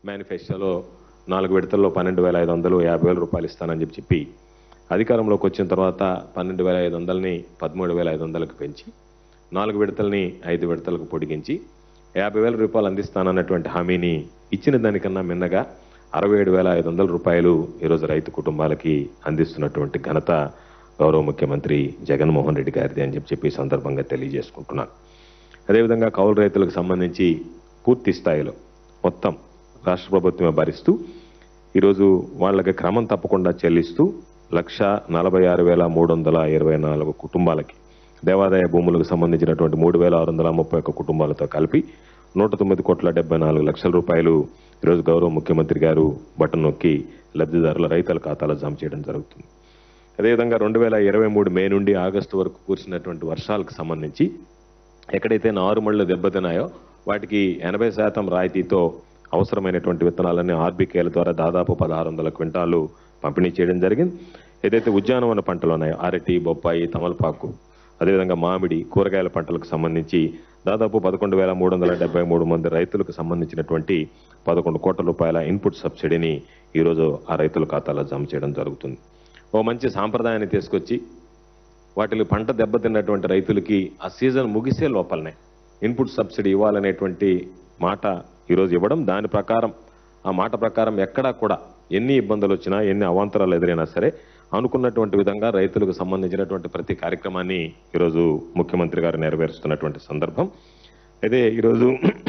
మేనిఫెస్టోలో నాలుగు విడతల్లో పన్నెండు వేల ఐదు వందలు యాభై వేల రూపాయలు ఇస్తానని చెప్పి చెప్పి అధికారంలోకి వచ్చిన తర్వాత పన్నెండు వేల ఐదు వందలని పదమూడు వేల ఐదు వందలకు పెంచి నాలుగు విడతల్ని ఐదు విడతలకు పొడిగించి యాభై వేల రూపాయలు అందిస్తానన్నటువంటి హామీని ఇచ్చిన దానికన్నా మిన్నగా అరవై ఏడు వేల ఐదు వందల రూపాయలు ఈరోజు రైతు కుటుంబాలకి అందిస్తున్నటువంటి ఘనత గౌరవ ముఖ్యమంత్రి జగన్మోహన్ రెడ్డి గారిది అని చెప్పి చెప్పి ఈ సందర్భంగా తెలియజేసుకుంటున్నాను అదేవిధంగా కౌలు రైతులకు సంబంధించి పూర్తి స్థాయిలో మొత్తం రాష్ట్ర ప్రభుత్వమే భరిస్తూ ఈరోజు వాళ్ళకి క్రమం తప్పకుండా చెల్లిస్తూ లక్ష నలభై ఆరు వేల మూడు వందల ఇరవై నాలుగు కుటుంబాలకి దేవాదాయ భూములకు సంబంధించినటువంటి మూడు వేల ఆరు వందల ముప్పై ఒక్క కుటుంబాలతో కలిపి నూట తొమ్మిది కోట్ల డెబ్బై నాలుగు లక్షల రూపాయలు ఈరోజు గౌరవ ముఖ్యమంత్రి గారు బటన్ నొక్కి లబ్ధిదారుల రైతుల ఖాతాలో జమ చేయడం జరుగుతుంది అదేవిధంగా రెండు వేల ఇరవై మూడు మే నుండి ఆగస్టు వరకు కురిసినటువంటి వర్షాలకు సంబంధించి ఎక్కడైతే నారుమళ్ళు దెబ్బతిన్నాయో వాటికి ఎనభై శాతం రాయితీతో అవసరమైనటువంటి విత్తనాలన్నీ ఆర్బీకేల ద్వారా దాదాపు పదహారు వందల క్వింటాలు పంపిణీ చేయడం జరిగింది ఏదైతే ఉద్యానవన పంటలు ఉన్నాయో అరటి బొప్పాయి తమలపాకు అదేవిధంగా మామిడి కూరగాయల పంటలకు సంబంధించి దాదాపు పదకొండు వేల మూడు వందల డెబ్బై మూడు మంది రైతులకు సంబంధించినటువంటి పదకొండు కోట్ల రూపాయల ఇన్పుట్ సబ్సిడీని ఈరోజు ఆ రైతుల ఖాతాలో జమ చేయడం జరుగుతుంది ఓ మంచి సాంప్రదాయాన్ని తీసుకొచ్చి వాటిని పంట దెబ్బతిన్నటువంటి రైతులకి ఆ సీజన్ ముగిసే లోపలనే ఇన్పుట్ సబ్సిడీ ఇవ్వాలనేటువంటి మాట ఈరోజు ఇవ్వడం దాని ప్రకారం ఆ మాట ప్రకారం ఎక్కడా కూడా ఎన్ని ఇబ్బందులు వచ్చినా ఎన్ని అవాంతరాలు ఎదురైనా సరే అనుకున్నటువంటి విధంగా రైతులకు సంబంధించినటువంటి ప్రతి కార్యక్రమాన్ని ఈరోజు ముఖ్యమంత్రి గారు నెరవేరుస్తున్నటువంటి సందర్భం అయితే ఈరోజు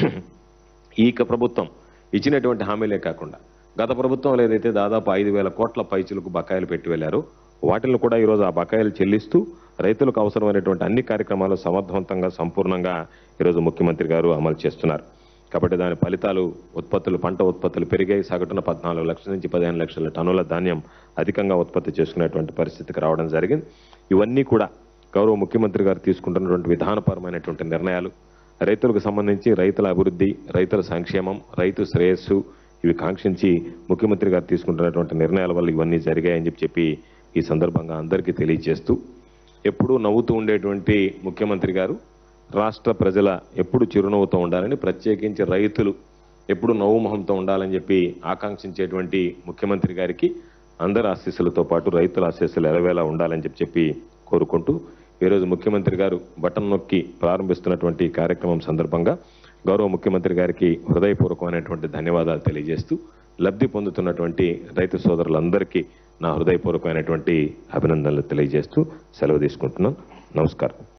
ఈ క- ప్రభుత్వం ఇచ్చినటువంటి హామీలే కాకుండా గత ప్రభుత్వం ఏదైతే దాదాపు ఐదు వేల కోట్ల పైచులకు బకాయిలు పెట్టి వెళ్ళారో వాటిని కూడా ఈరోజు ఆ బకాయిలు చెల్లిస్తూ రైతులకు అవసరమైనటువంటి అన్ని కార్యక్రమాలు సమర్థవంతంగా సంపూర్ణంగా ఈరోజు ముఖ్యమంత్రి గారు అమలు చేస్తున్నారు కాబట్టి దాని ఫలితాలు ఉత్పత్తులు పంట ఉత్పత్తులు పెరిగాయి సగటున పద్నాలుగు లక్షల నుంచి పదిహేను లక్షల టన్నుల ధాన్యం అధికంగా ఉత్పత్తి చేసుకునేటువంటి పరిస్థితికి రావడం జరిగింది ఇవన్నీ కూడా గౌరవ ముఖ్యమంత్రి గారు తీసుకుంటున్నటువంటి విధానపరమైనటువంటి నిర్ణయాలు రైతులకు సంబంధించి రైతుల అభివృద్ధి రైతుల సంక్షేమం రైతు శ్రేయస్సు ఇవి కాంక్షించి ముఖ్యమంత్రి గారు తీసుకుంటున్నటువంటి నిర్ణయాల వల్ల ఇవన్నీ జరిగాయని చెప్పి చెప్పి ఈ సందర్భంగా అందరికీ తెలియజేస్తూ ఎప్పుడూ నవ్వుతూ ఉండేటువంటి ముఖ్యమంత్రి గారు రాష్ట్ర ప్రజల ఎప్పుడు చిరునవ్వుతో ఉండాలని ప్రత్యేకించి రైతులు ఎప్పుడు నవ్వు మొహంతో ఉండాలని చెప్పి ఆకాంక్షించేటువంటి ముఖ్యమంత్రి గారికి అందరి ఆశీస్సులతో పాటు రైతుల ఆశీస్సులు ఎలవేలా ఉండాలని చెప్పి చెప్పి కోరుకుంటూ ఈరోజు ముఖ్యమంత్రి గారు బటన్ నొక్కి ప్రారంభిస్తున్నటువంటి ఈ కార్యక్రమం సందర్భంగా గౌరవ ముఖ్యమంత్రి గారికి హృదయపూర్వకమైనటువంటి ధన్యవాదాలు తెలియజేస్తూ లబ్ధి పొందుతున్నటువంటి రైతు సోదరులందరికీ నా హృదయపూర్వకమైనటువంటి అభినందనలు తెలియజేస్తూ సెలవు తీసుకుంటున్నాను నమస్కారం